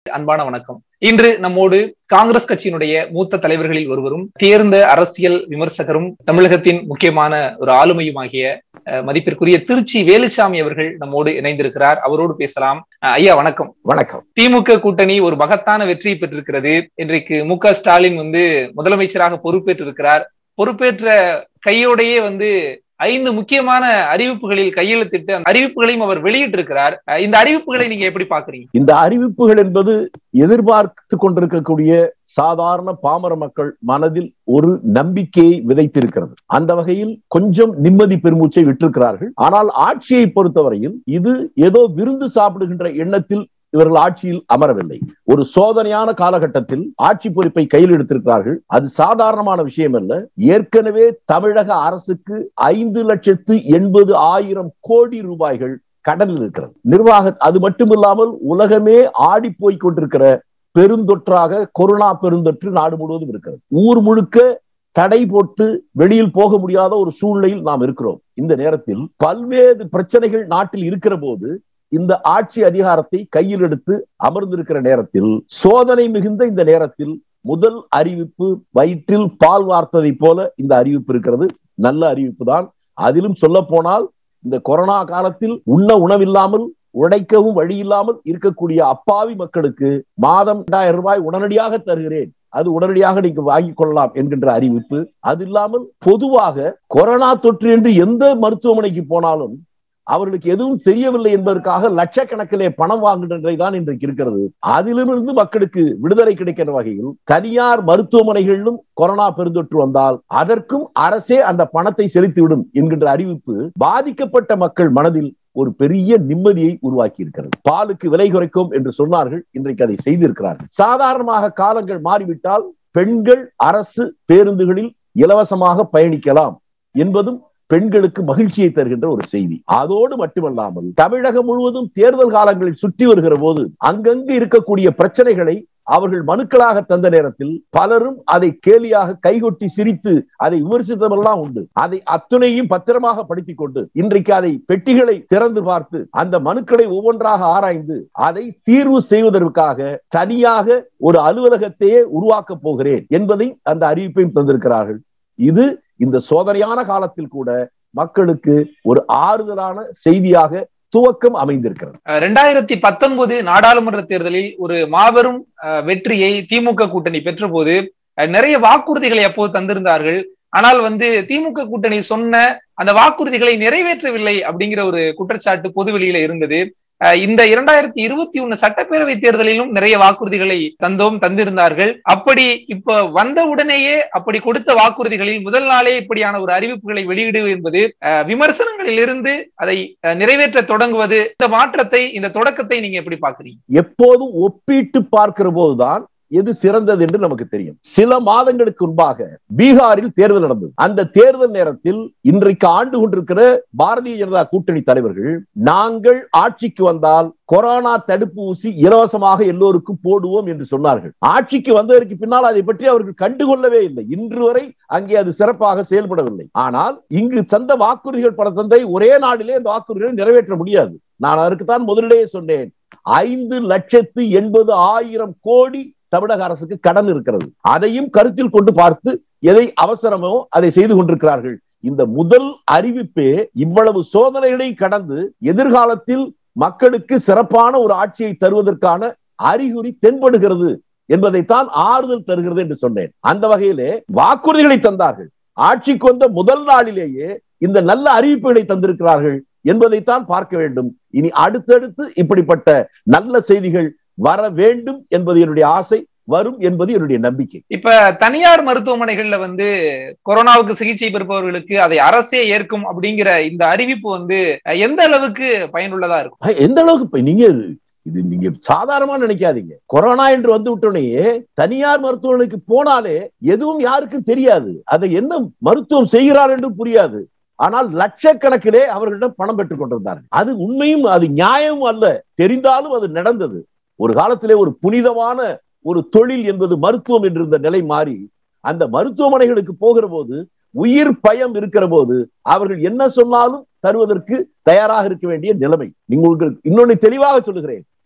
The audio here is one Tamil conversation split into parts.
அன்பான வணக்கம் இன்று நம்மோடு காங்கிரஸ் கட்சியினுடைய மூத்த தலைவர்களில் ஒருவரும் தேர்ந்த அரசியல் விமர்சகரும் தமிழகத்தின் முக்கியமான ஒரு ஆளுமையுமாகிய மதிப்பிற்குரிய திருச்சி வேலுசாமி அவர்கள் நம்மோடு இணைந்திருக்கிறார் அவரோடு பேசலாம் ஐயா வணக்கம் வணக்கம் திமுக கூட்டணி ஒரு மகத்தான வெற்றியை பெற்றிருக்கிறது இன்றைக்கு மு ஸ்டாலின் வந்து முதலமைச்சராக பொறுப்பேற்றிருக்கிறார் பொறுப்பேற்ற கையோடையே வந்து ஐந்து முக்கியமான அறிவிப்புகளில் கையெழுத்திட்டு அந்த அறிவிப்புகளையும் அவர் வெளியிட்டிருக்கிறார் இந்த அறிவிப்புகளை நீங்க எப்படி பாக்குறீங்க இந்த அறிவிப்புகள் என்பது எதிர்பார்த்து கொண்டிருக்கக்கூடிய சாதாரண பாமர மக்கள் மனதில் ஒரு நம்பிக்கையை விதைத்திருக்கிறது அந்த வகையில் கொஞ்சம் நிம்மதி பெருமூச்சை விட்டிருக்கிறார்கள் ஆனால் ஆட்சியை பொறுத்தவரையில் இது ஏதோ விருந்து சாப்பிடுகின்ற எண்ணத்தில் இவர்கள் ஆட்சியில் அமரவில்லை ஒரு சோதனையான காலகட்டத்தில் ஆட்சி பொறுப்பை கையில் எடுத்திருக்கிறார்கள் அது சாதாரணமான விஷயம் அல்ல ஏற்கனவே தமிழக அரசுக்கு ஐந்து லட்சத்து எண்பது ஆயிரம் கோடி ரூபாய்கள் கடனில் இருக்கிறது நிர்வாக அது மட்டுமில்லாமல் உலகமே ஆடி போய் கொண்டிருக்கிற பெருந்தொற்றாக கொரோனா பெருந்தொற்று நாடு முழுவதும் இருக்கிறது ஊர் முழுக்க தடை போட்டு வெளியில் போக முடியாத ஒரு சூழ்நிலையில் நாம் இருக்கிறோம் இந்த நேரத்தில் பல்வேறு பிரச்சனைகள் நாட்டில் இருக்கிற போது இந்த ஆட்சி அதிகாரத்தை கையில் எடுத்து அமர்ந்திருக்கிற நேரத்தில் சோதனை மிகுந்த இந்த நேரத்தில் முதல் அறிவிப்பு வயிற்றில் பால் வார்த்ததை போல இந்த அறிவிப்பு இருக்கிறது நல்ல அறிவிப்பு தான் அதிலும் சொல்ல போனால் இந்த கொரோனா காலத்தில் உண்ண உணவில்லாமல் உழைக்கவும் வழி இல்லாமல் இருக்கக்கூடிய அப்பாவி மக்களுக்கு மாதம் இரண்டாயிரம் ரூபாய் உடனடியாக தருகிறேன் அது உடனடியாக நீங்க வாங்கிக் கொள்ளலாம் என்கின்ற அறிவிப்பு அது இல்லாமல் பொதுவாக கொரோனா தொற்று என்று எந்த மருத்துவமனைக்கு போனாலும் அவர்களுக்கு எதுவும் தெரியவில்லை என்பதற்காக லட்சக்கணக்கிலே பணம் வாங்குகின்றதை தான் இன்றைக்கு இருக்கிறது அதிலிருந்து மக்களுக்கு விடுதலை கிடைக்கிற வகையில் தனியார் மருத்துவமனைகளிலும் கொரோனா பெருந்தொற்று வந்தால் அதற்கும் அரசே அந்த பணத்தை செலுத்திவிடும் என்கின்ற அறிவிப்பு பாதிக்கப்பட்ட மக்கள் மனதில் ஒரு பெரிய நிம்மதியை உருவாக்கி இருக்கிறது பாலுக்கு விலை குறைக்கும் என்று சொன்னார்கள் இன்றைக்கு அதை செய்திருக்கிறார்கள் சாதாரணமாக காலங்கள் மாறிவிட்டால் பெண்கள் அரசு பேருந்துகளில் இலவசமாக பயணிக்கலாம் என்பதும் பெண்களுக்கு மகிழ்ச்சியை தருகின்ற ஒரு செய்தி அதோடு மட்டுமல்லாமல் தமிழகம் முழுவதும் தேர்தல் காலங்களில் சுற்றி வருகிற போது அங்கங்கு இருக்கக்கூடிய பிரச்சனைகளை அவர்கள் மனுக்களாக தந்த நேரத்தில் பலரும் அதை கேலியாக கைகொட்டி சிரித்து அதை விமர்சித்தவெல்லாம் உண்டு அதை அத்துணையும் பத்திரமாக படித்துக் கொண்டு இன்றைக்கு அதை பெட்டிகளை திறந்து பார்த்து அந்த மனுக்களை ஒவ்வொன்றாக ஆராய்ந்து அதை தீர்வு செய்வதற்காக தனியாக ஒரு அலுவலகத்தையே உருவாக்கப் போகிறேன் என்பதை அந்த அறிவிப்பையும் தந்திருக்கிறார்கள் இது இந்த சோதனையான காலத்தில் கூட மக்களுக்கு ஒரு ஆறுதலான செய்தியாக துவக்கம் அமைந்திருக்கிறது ரெண்டாயிரத்தி பத்தொன்பது நாடாளுமன்ற தேர்தலில் ஒரு மாபெரும் வெற்றியை திமுக கூட்டணி பெற்ற போது நிறைய வாக்குறுதிகளை அப்போது தந்திருந்தார்கள் ஆனால் வந்து திமுக கூட்டணி சொன்ன அந்த வாக்குறுதிகளை நிறைவேற்றவில்லை அப்படிங்கிற ஒரு குற்றச்சாட்டு பொது வெளியில இருந்தது இந்த இரண்டாயிரத்தி இருபத்தி ஒண்ணு சட்டப்பேரவை தேர்தலிலும் நிறைய வாக்குறுதிகளை தந்தோம் தந்திருந்தார்கள் அப்படி இப்ப வந்த உடனேயே அப்படி கொடுத்த வாக்குறுதிகளில் முதல் நாளே இப்படியான ஒரு அறிவிப்புகளை வெளியிடுவது என்பது விமர்சனங்களில் இருந்து அதை நிறைவேற்ற தொடங்குவது இந்த மாற்றத்தை இந்த தொடக்கத்தை நீங்க எப்படி பாக்குறீங்க எப்போதும் ஒப்பிட்டு பார்க்கிற போதுதான் எது சிறந்தது என்று நமக்கு தெரியும் சில மாதங்களுக்கு முன்பாக பீகாரில் தேர்தல் நடந்தது அந்த தேர்தல் நேரத்தில் இன்றைக்கு ஆண்டு கொண்டிருக்கிற பாரதிய ஜனதா கூட்டணி தலைவர்கள் நாங்கள் ஆட்சிக்கு வந்தால் கொரோனா தடுப்பு ஊசி இலவசமாக எல்லோருக்கும் போடுவோம் என்று சொன்னார்கள் ஆட்சிக்கு வந்ததற்கு பின்னால் அதை பற்றி அவர்கள் கண்டுகொள்ளவே இல்லை இன்று வரை அங்கே அது சிறப்பாக செயல்படவில்லை ஆனால் இங்கு தந்த வாக்குறுதிகள் பல தந்தை ஒரே நாளிலே அந்த வாக்குறுதிகளை நிறைவேற்ற முடியாது நான் அதற்குத்தான் முதலிலேயே சொன்னேன் ஐந்து லட்சத்து எண்பது ஆயிரம் கோடி தமிழக அரசுக்கு கடன் இருக்கிறது அதையும் கருத்தில் கொண்டு பார்த்து எதை அவசரமோ அதை செய்து கொண்டிருக்கிறார்கள் இந்த முதல் அறிவிப்பே இவ்வளவு சோதனைகளை கடந்து எதிர்காலத்தில் மக்களுக்கு சிறப்பான ஒரு ஆட்சியை தருவதற்கான அறிகுறி தென்படுகிறது என்பதைத்தான் ஆறுதல் தருகிறது என்று சொன்னேன் அந்த வகையிலே வாக்குறுதிகளை தந்தார்கள் ஆட்சிக்கு வந்த முதல் நாளிலேயே இந்த நல்ல அறிவிப்புகளை தந்திருக்கிறார்கள் என்பதைத்தான் பார்க்க வேண்டும் இனி அடுத்தடுத்து இப்படிப்பட்ட நல்ல செய்திகள் வர வேண்டும் என்பது என்னுடைய ஆசை வரும் என்பது என்னுடைய நம்பிக்கை இப்ப தனியார் மருத்துவமனைகள்ல வந்து கொரோனாவுக்கு சிகிச்சை பெறுபவர்களுக்கு அதை அரசே ஏற்கும் அப்படிங்கிற இந்த அறிவிப்பு வந்து எந்த அளவுக்கு பயனுள்ளதா இருக்கும் எந்த அளவுக்கு நீங்க இது நீங்க சாதாரணமா நினைக்காதீங்க கொரோனா என்று வந்து விட்டோடனே தனியார் மருத்துவமனைக்கு போனாலே எதுவும் யாருக்கும் தெரியாது அதை என்ன மருத்துவம் செய்கிறார் என்று புரியாது ஆனால் லட்சக்கணக்கிலே அவர்களிடம் பணம் பெற்றுக் கொண்டிருந்தார்கள் அது உண்மையும் அது நியாயமும் அல்ல தெரிந்தாலும் அது நடந்தது ஒரு காலத்திலே ஒரு புனிதமான ஒரு தொழில் என்பது மருத்துவம் என்றிருந்த நிலை மாறி அந்த மருத்துவமனைகளுக்கு போகிற போது உயிர் பயம் இருக்கிற போது அவர்கள் என்ன சொன்னாலும் தருவதற்கு தயாராக இருக்க வேண்டிய நிலைமை உங்களுக்கு இன்னொன்னு தெளிவாக சொல்லுகிறேன்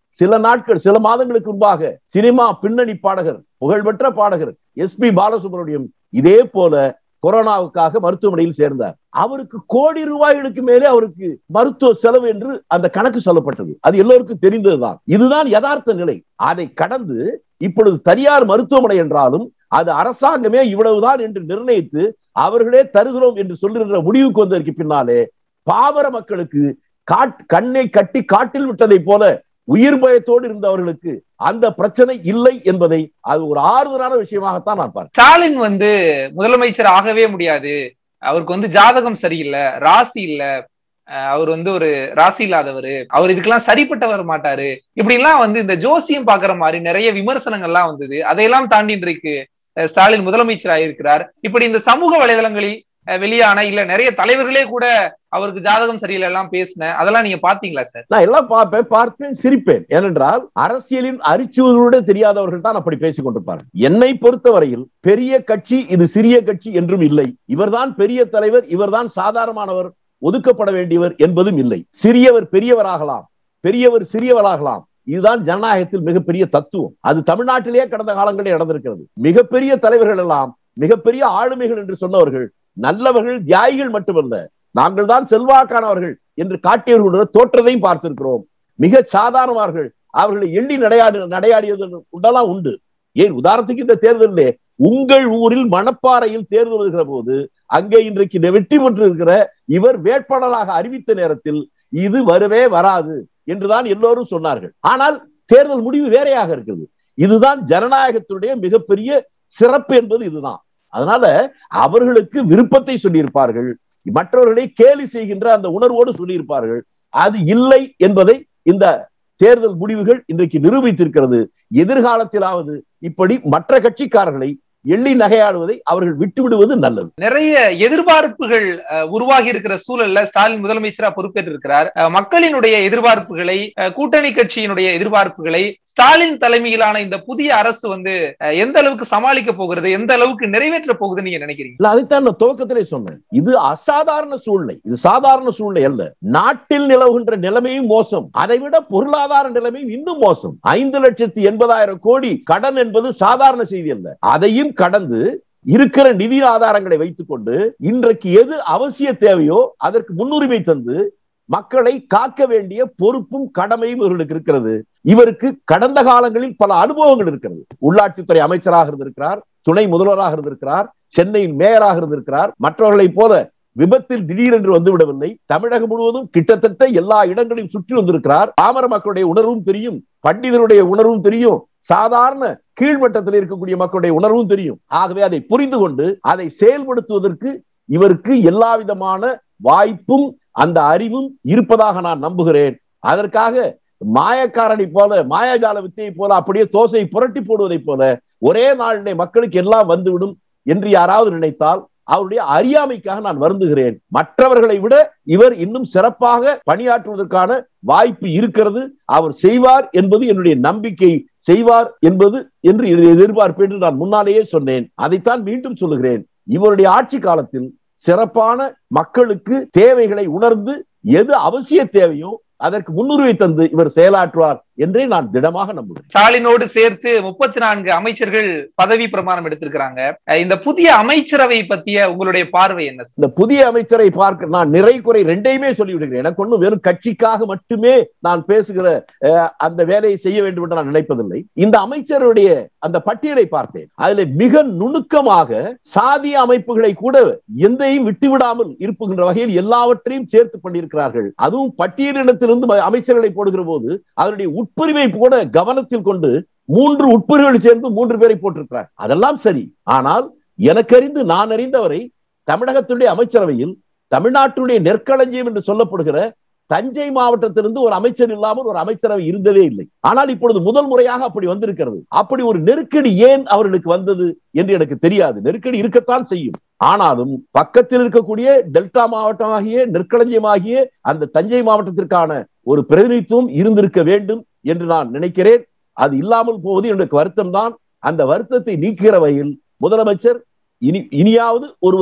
சில நாட்கள் சில மாதங்களுக்கு முன்பாக சினிமா பின்னணி பாடகர் புகழ்பெற்ற பாடகர் எஸ் பி பாலசுப்ரமணியம் இதே போல கொரோனாவுக்காக மருத்துவமனையில் சேர்ந்தார் அவருக்கு கோடி ரூபாய்களுக்கு மேலே அவருக்கு மருத்துவ செலவு என்று அந்த கணக்கு சொல்லப்பட்டது அது எல்லோருக்கும் தெரிந்ததுதான் இதுதான் யதார்த்த நிலை அதை கடந்து இப்பொழுது தனியார் மருத்துவமனை என்றாலும் அது அரசாங்கமே இவ்வளவுதான் என்று நிர்ணயித்து அவர்களே தருகிறோம் என்று சொல்லுகின்ற முடிவுக்கு வந்ததற்கு பின்னாலே பாமர மக்களுக்கு காட் கண்ணை கட்டி காட்டில் விட்டதை போல உயிர் பயத்தோடு இருந்தவர்களுக்கு அந்த பிரச்சனை இல்லை என்பதை அது ஒரு ஆறுதலான விஷயமாகத்தான் நான் பார்க்கிறேன் ஸ்டாலின் வந்து முதலமைச்சர் ஆகவே முடியாது அவருக்கு வந்து ஜாதகம் சரியில்லை ராசி இல்ல அவர் வந்து ஒரு ராசி இல்லாதவர் அவர் இதுக்கெல்லாம் சரிப்பட்டு வர மாட்டாரு இப்படி எல்லாம் வந்து இந்த ஜோசியம் பாக்குற மாதிரி நிறைய விமர்சனங்கள்லாம் வந்தது அதையெல்லாம் தாண்டி இன்றைக்கு ஸ்டாலின் முதலமைச்சர் ஆயிருக்கிறார் இப்படி இந்த சமூக வலைதளங்களில் வெளியான இல்ல நிறைய தலைவர்களே கூட அவருக்கு ஜாதகம் சரியில்லை எல்லாம் பேசின அதெல்லாம் நீங்க பாத்தீங்களா சார் நான் எல்லாம் பார்ப்பேன் பார்ப்பேன் சிரிப்பேன் ஏனென்றால் அரசியலின் அரிச்சுவர்களோட தெரியாதவர்கள் தான் அப்படி பேசிக் கொண்டிருப்பார்கள் என்னை பொறுத்தவரையில் பெரிய கட்சி இது சிறிய கட்சி என்றும் இல்லை இவர்தான் பெரிய தலைவர் இவர்தான் சாதாரணமானவர் ஒதுக்கப்பட வேண்டியவர் என்பதும் இல்லை சிறியவர் பெரியவராகலாம் பெரியவர் சிறியவராகலாம் இதுதான் ஜனநாயகத்தில் மிகப்பெரிய தத்துவம் அது தமிழ்நாட்டிலேயே கடந்த காலங்களில் நடந்திருக்கிறது மிகப்பெரிய தலைவர்கள் எல்லாம் மிகப்பெரிய ஆளுமைகள் என்று சொன்னவர்கள் நல்லவர்கள் தியாகிகள் மட்டுமல்ல நாங்கள் தான் செல்வாக்கானவர்கள் என்று காட்டியவர்களுடைய தோற்றத்தையும் பார்த்திருக்கிறோம் மிக சாதாரணமார்கள் அவர்களை எள்ளி நடையாடு நடையாடியது உண்டெல்லாம் உண்டு ஏன் உதாரணத்துக்கு இந்த தேர்தலிலே உங்கள் ஊரில் மணப்பாறையில் தேர்தல் வருகிற போது அங்கே இன்றைக்கு வெற்றி பெற்று இருக்கிற இவர் வேட்பாளராக அறிவித்த நேரத்தில் இது வரவே வராது என்றுதான் எல்லோரும் சொன்னார்கள் ஆனால் தேர்தல் முடிவு வேறையாக இருக்கிறது இதுதான் ஜனநாயகத்தினுடைய மிகப்பெரிய சிறப்பு என்பது இதுதான் அதனால அவர்களுக்கு விருப்பத்தை சொல்லியிருப்பார்கள் மற்றவர்களை கேலி செய்கின்ற அந்த உணர்வோடு சொல்லியிருப்பார்கள் அது இல்லை என்பதை இந்த தேர்தல் முடிவுகள் இன்றைக்கு நிரூபித்திருக்கிறது எதிர்காலத்திலாவது இப்படி மற்ற கட்சிக்காரர்களை எள்ளி நகையாடுவதை அவர்கள் விட்டு விடுவது நல்லது நிறைய எதிர்பார்ப்புகள் உருவாகி இருக்கிற சூழல்ல ஸ்டாலின் முதலமைச்சரா பொறுப்பேற்று இருக்கிறார் மக்களினுடைய எதிர்பார்ப்புகளை கூட்டணி கட்சியினுடைய எதிர்பார்ப்புகளை ஸ்டாலின் தலைமையிலான இந்த புதிய அரசு வந்து எந்த அளவுக்கு சமாளிக்க போகிறது எந்த அளவுக்கு நிறைவேற்ற போகுதுன்னு நீங்க நினைக்கிறீங்க இல்ல அதைத்தான் நான் துவக்கத்திலே சொன்னேன் இது அசாதாரண சூழ்நிலை இது சாதாரண சூழ்நிலை அல்ல நாட்டில் நிலவுகின்ற நிலைமையும் மோசம் அதை விட பொருளாதார நிலைமையும் இன்னும் மோசம் ஐந்து லட்சத்தி எண்பதாயிரம் கோடி கடன் என்பது சாதாரண செய்தி அல்ல அதையும் கடந்து இருக்கிற நிதி ஆதாரங்களை வைத்துக் கொண்டு இன்றைக்கு எது அவசிய தேவையோ அதற்கு முன்னுரிமை தந்து மக்களை காக்க வேண்டிய பொறுப்பும் கடமையும் இவர்களுக்கு இருக்கிறது இவருக்கு கடந்த காலங்களில் பல அனுபவங்கள் இருக்கிறது உள்ளாட்சித்துறை அமைச்சராக இருந்திருக்கிறார் துணை முதல்வராக இருந்திருக்கிறார் சென்னையின் மேயராக இருந்திருக்கிறார் மற்றவர்களைப் போல விபத்தில் திடீரென்று வந்துவிடவில்லை தமிழகம் முழுவதும் கிட்டத்தட்ட எல்லா இடங்களையும் சுற்றி வந்திருக்கிறார் பாமர மக்களுடைய உணர்வும் தெரியும் பண்டிதருடைய உணர்வும் தெரியும் சாதாரண கீழ்மட்டத்தில் இருக்கக்கூடிய மக்களுடைய உணர்வும் தெரியும் ஆகவே அதை புரிந்து கொண்டு அதை செயல்படுத்துவதற்கு இவருக்கு எல்லா விதமான வாய்ப்பும் அந்த அறிவும் இருப்பதாக நான் நம்புகிறேன் அதற்காக மாயக்காரனை போல மாயாஜால வித்தையை போல அப்படியே தோசை புரட்டி போடுவதை போல ஒரே நாளிலே மக்களுக்கு எல்லாம் வந்துவிடும் என்று யாராவது நினைத்தால் அவருடைய அறியாமைக்காக நான் வருந்துகிறேன் மற்றவர்களை விட இவர் இன்னும் சிறப்பாக பணியாற்றுவதற்கான வாய்ப்பு இருக்கிறது அவர் செய்வார் என்பது என்னுடைய நம்பிக்கை செய்வார் என்பது என்று எதிர்பார்ப்பு என்று நான் முன்னாலேயே சொன்னேன் அதைத்தான் மீண்டும் சொல்லுகிறேன் இவருடைய ஆட்சி காலத்தில் சிறப்பான மக்களுக்கு தேவைகளை உணர்ந்து எது அவசிய தேவையோ அதற்கு முன்னுரிமை தந்து இவர் செயலாற்றுவார் என்றே நான் திடமாக நம்புகிறேன் ஸ்டாலினோடு சேர்த்து முப்பத்தி நான்கு அமைச்சர்கள் பதவி பிரமாணம் எடுத்திருக்கிறாங்க இந்த புதிய அமைச்சரவை பத்திய உங்களுடைய பார்வை என்ன இந்த புதிய அமைச்சரை பார்க்க நான் நிறை குறை ரெண்டையுமே சொல்லிவிடுகிறேன் எனக்கு ஒன்றும் வெறும் கட்சிக்காக மட்டுமே நான் பேசுகிற அந்த வேலையை செய்ய வேண்டும் என்று நான் நினைப்பதில்லை இந்த அமைச்சருடைய அந்த பட்டியலை பார்த்தேன் அதுல மிக நுணுக்கமாக சாதிய அமைப்புகளை கூட எந்தையும் விட்டுவிடாமல் இருப்புகின்ற வகையில் எல்லாவற்றையும் சேர்த்து பண்ணியிருக்கிறார்கள் அதுவும் பட்டியலினத்திலிருந்து அமைச்சர்களை போடுகிற போது அதனுடைய உட்பிரிவை கூட கவனத்தில் கொண்டு மூன்று உட்பிரிவுகள் சேர்ந்து மூன்று பேரை போட்டிருக்கிறார் அதெல்லாம் சரி ஆனால் எனக்கு அறிந்து நான் அறிந்தவரை தமிழகத்துடைய அமைச்சரவையில் தமிழ்நாட்டுடைய நெற்களஞ்சியம் என்று சொல்லப்படுகிற தஞ்சை மாவட்டத்திலிருந்து ஒரு அமைச்சர் இல்லாமல் ஒரு அமைச்சரவை இருந்ததே இல்லை ஆனால் இப்பொழுது முதல் முறையாக அப்படி வந்திருக்கிறது அப்படி ஒரு நெருக்கடி ஏன் அவர்களுக்கு வந்தது என்று எனக்கு தெரியாது நெருக்கடி இருக்கத்தான் செய்யும் ஆனாலும் பக்கத்தில் இருக்கக்கூடிய டெல்டா மாவட்டமாகிய நெற்களஞ்சியமாகிய அந்த தஞ்சை மாவட்டத்திற்கான ஒரு பிரதிநிதித்துவம் இருந்திருக்க வேண்டும் என்று நான் நினைக்கிறேன் அது இல்லாமல் போவது எனக்கு வருத்தம் தான் அந்த வருத்தத்தை நீக்கிற வகையில் முதலமைச்சர் இனி இனியாவது ஒருவரை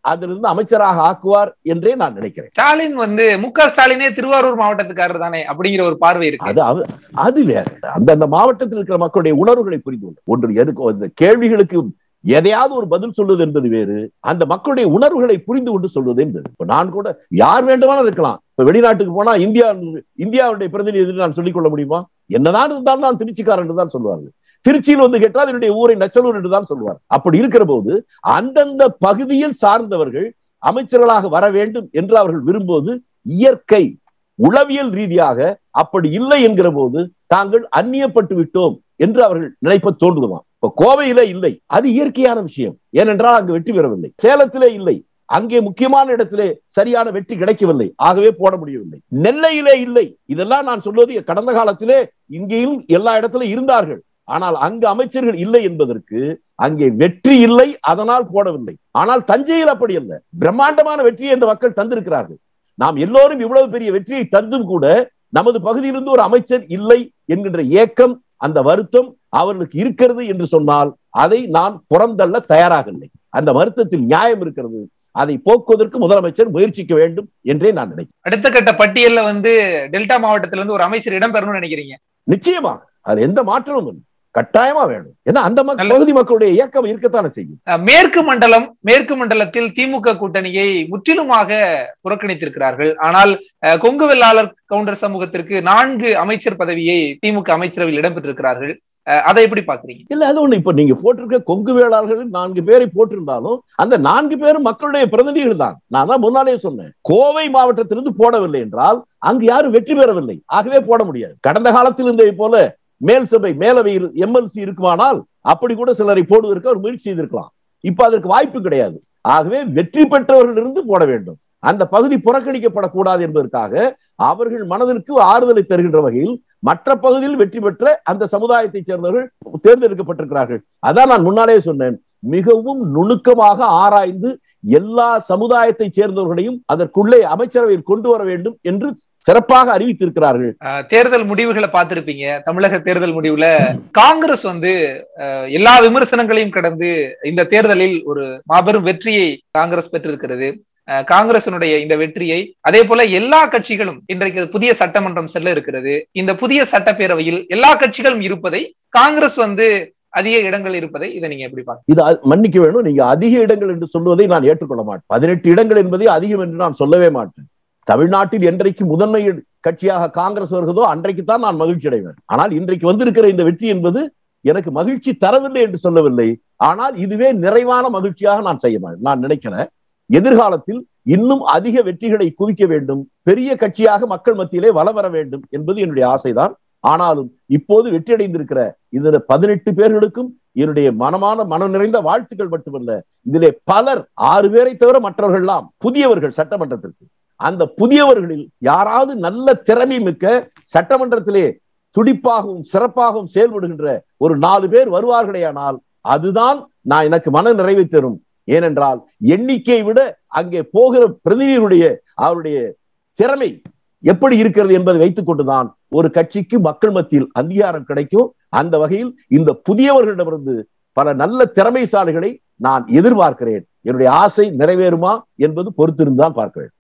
அதிலிருந்து அமைச்சராக ஆக்குவார் என்றே நான் நினைக்கிறேன் ஸ்டாலின் வந்து மு க ஸ்டாலினே திருவாரூர் மாவட்டத்துக்காரர் தானே அப்படிங்கிற ஒரு பார்வை இருக்கு அது அவ- அது வேற அந்தந்த மாவட்டத்தில் இருக்கிற மக்களுடைய உணர்வுகளை புரிந்து கொண்டு ஒன்று எதுக்கு இந்த கேள்விகளுக்கு எதையாவது ஒரு பதில் சொல்வது என்பது வேறு அந்த மக்களுடைய உணர்வுகளை புரிந்து கொண்டு சொல்வது என்பது இப்ப நான் கூட யார் வேண்டுமானாலும் இருக்கலாம் இப்ப வெளிநாட்டுக்கு போனா இந்தியா இந்தியாவுடைய பிரதிநிதி என்று நான் சொல்லிக் கொள்ள முடியுமா என்னதான் இருந்தாலும் நான் திருச்சிக்காரன் என்று தான் சொல்லுவார்கள் திருச்சியில் வந்து கேட்டால் என்னுடைய ஊரை நச்சலூர் என்று தான் சொல்லுவார் அப்படி இருக்கிற போது அந்தந்த பகுதியில் சார்ந்தவர்கள் அமைச்சர்களாக வர வேண்டும் என்று அவர்கள் விரும்புவது இயற்கை உளவியல் ரீதியாக அப்படி இல்லை என்கிற போது தாங்கள் அந்நியப்பட்டு விட்டோம் என்று அவர்கள் நினைப்ப தோன்றுவான் இப்ப கோவையில இல்லை அது இயற்கையான விஷயம் ஏனென்றால் அங்கு வெற்றி பெறவில்லை சேலத்திலே இல்லை அங்கே முக்கியமான இடத்திலே சரியான வெற்றி கிடைக்கவில்லை ஆகவே போட முடியவில்லை நெல்லையிலே இல்லை இதெல்லாம் நான் சொல்வது கடந்த காலத்திலே இங்கேயும் எல்லா இடத்திலும் இருந்தார்கள் ஆனால் அங்கு அமைச்சர்கள் இல்லை என்பதற்கு அங்கே வெற்றி இல்லை அதனால் போடவில்லை ஆனால் தஞ்சையில் அப்படி அல்ல பிரம்மாண்டமான வெற்றியை இந்த மக்கள் தந்திருக்கிறார்கள் நாம் எல்லோரும் இவ்வளவு பெரிய வெற்றியை தந்தும் கூட நமது பகுதியிலிருந்து ஒரு அமைச்சர் இல்லை என்கின்ற ஏக்கம் அந்த வருத்தம் அவர்களுக்கு இருக்கிறது என்று சொன்னால் அதை நான் புறந்தள்ள தயாராக இல்லை அந்த வருத்தத்தில் நியாயம் இருக்கிறது அதை போக்குவதற்கு முதலமைச்சர் முயற்சிக்க வேண்டும் என்றே நான் நினைக்கிறேன் அடுத்த கட்ட பட்டியல்ல வந்து டெல்டா மாவட்டத்துல இருந்து ஒரு அமைச்சர் இடம்பெறணும்னு நினைக்கிறீங்க நிச்சயமாக அது எந்த மாற்றமும் இல்லை கட்டாயமா வேணும் ஏன்னா அந்த மக்- நல்ல- பகுதி மக்களுடைய இயக்கம் இருக்கத்தானே செய்யும் அஹ் மேற்கு மண்டலம் மேற்கு மண்டலத்தில் திமுக கூட்டணியை முற்றிலுமாக புறக்கணித்திருக்கிறார்கள் ஆனால் அஹ், கொங்கு வெள்ளாளர் கவுண்டர் சமூகத்திற்கு நான்கு அமைச்சர் பதவியை திமுக அமைச்சரவையில் இடம்பெற்றிருக்கிறார்கள் அஹ், அதை எப்படி பாக்குறீங்க இல்ல அது ஒண்ணு இப்ப நீங்க போட்டிருக்க கொங்கு வேளாளர்கள் நான்கு பேரை போட்டிருந்தாலும் அந்த நான்கு பேரும் மக்களுடைய பிரதிநிதிகள் தான் நான் தான் முன்னாலே சொன்னேன் கோவை மாவட்டத்திலிருந்து போடவில்லை என்றால் அங்கு யாரும் வெற்றி பெறவில்லை ஆகவே போட முடியாது கடந்த காலத்தில் இருந்ததை போல மேல் சபை மேலவை எம்எல்சி இருக்குமானால் அப்படி கூட சிலரை போடுவதற்கு அவர் முயற்சி செய்திருக்கலாம் இப்ப அதற்கு வாய்ப்பு கிடையாது ஆகவே வெற்றி பெற்றவர்களிருந்து போட வேண்டும் அந்த பகுதி புறக்கணிக்கப்படக்கூடாது என்பதற்காக அவர்கள் மனதிற்கு ஆறுதலை தருகின்ற வகையில் மற்ற பகுதியில் வெற்றி பெற்ற அந்த சமுதாயத்தைச் சேர்ந்தவர்கள் தேர்ந்தெடுக்கப்பட்டிருக்கிறார்கள் அதான் நான் முன்னாலே சொன்னேன் மிகவும் நுணுக்கமாக ஆராய்ந்து எல்லா சமுதாயத்தைச் சேர்ந்தவர்களையும் அதற்குள்ளே அமைச்சரவையில் கொண்டு வர வேண்டும் என்று சிறப்பாக அறிவித்திருக்கிறார்கள் அஹ், தேர்தல் முடிவுகளை பார்த்திருப்பீங்க தமிழக தேர்தல் முடிவுல காங்கிரஸ் வந்து அஹ், எல்லா விமர்சனங்களையும் கடந்து இந்த தேர்தலில் ஒரு மாபெரும் வெற்றியை காங்கிரஸ் பெற்றிருக்கிறது அஹ், காங்கிரசினுடைய இந்த வெற்றியை அதே போல எல்லா கட்சிகளும் இன்றைக்கு புதிய சட்டமன்றம் செல்ல இருக்கிறது இந்த புதிய சட்டப்பேரவையில் எல்லா கட்சிகளும் இருப்பதை காங்கிரஸ் வந்து அதிக இடங்கள் இருப்பதை இதை நீங்க எப்படி பாக்குறீங்க இது அ- மன்னிக்க வேணும் நீங்க அதிக இடங்கள் என்று சொல்வதை நான் ஏற்றுக்கொள்ள மாட்டேன் பதினெட்டு இடங்கள் என்பதை அதிகம் என்று நான் சொல்லவே மாட்டேன் தமிழ்நாட்டில் என்றைக்கு முதன்மை கட்சியாக காங்கிரஸ் வருகிறதோ அன்றைக்கு தான் நான் மகிழ்ச்சி அடைவேன் ஆனால் இன்றைக்கு வந்திருக்கிற இந்த வெற்றி என்பது எனக்கு மகிழ்ச்சி தரவில்லை என்று சொல்லவில்லை ஆனால் இதுவே நிறைவான மகிழ்ச்சியாக நான் செய்ய மாட்டேன் நான் நினைக்கிறேன் எதிர்காலத்தில் இன்னும் அதிக வெற்றிகளை குவிக்க வேண்டும் பெரிய கட்சியாக மக்கள் மத்தியிலே வலம் வர வேண்டும் என்பது என்னுடைய ஆசைதான் ஆனாலும் இப்போது வெற்றியடைந்திருக்கிற இதுல பதினெட்டு பேர்களுக்கும் என்னுடைய மனமான மனம் நிறைந்த வாழ்த்துக்கள் மட்டுமல்ல இதிலே பலர் ஆறு பேரை தவிர மற்றவர்கள் எல்லாம் புதியவர்கள் சட்டமன்றத்திற்கு அந்த புதியவர்களில் யாராவது நல்ல திறமை மிக்க சட்டமன்றத்திலே துடிப்பாகவும் சிறப்பாகவும் செயல்படுகின்ற ஒரு நாலு பேர் வருவார்களேயானால் அதுதான் நான் எனக்கு மன நிறைவை தரும் ஏனென்றால் எண்ணிக்கையை விட அங்கே போகிற பிரதிநிதிகளுடைய அவருடைய திறமை எப்படி இருக்கிறது என்பதை வைத்துக் கொண்டுதான் ஒரு கட்சிக்கு மக்கள் மத்தியில் அங்கீகாரம் கிடைக்கும் அந்த வகையில் இந்த புதியவர்களிடமிருந்து பல நல்ல திறமைசாலிகளை நான் எதிர்பார்க்கிறேன் என்னுடைய ஆசை நிறைவேறுமா என்பது பொறுத்திருந்தான் பார்க்கிறேன்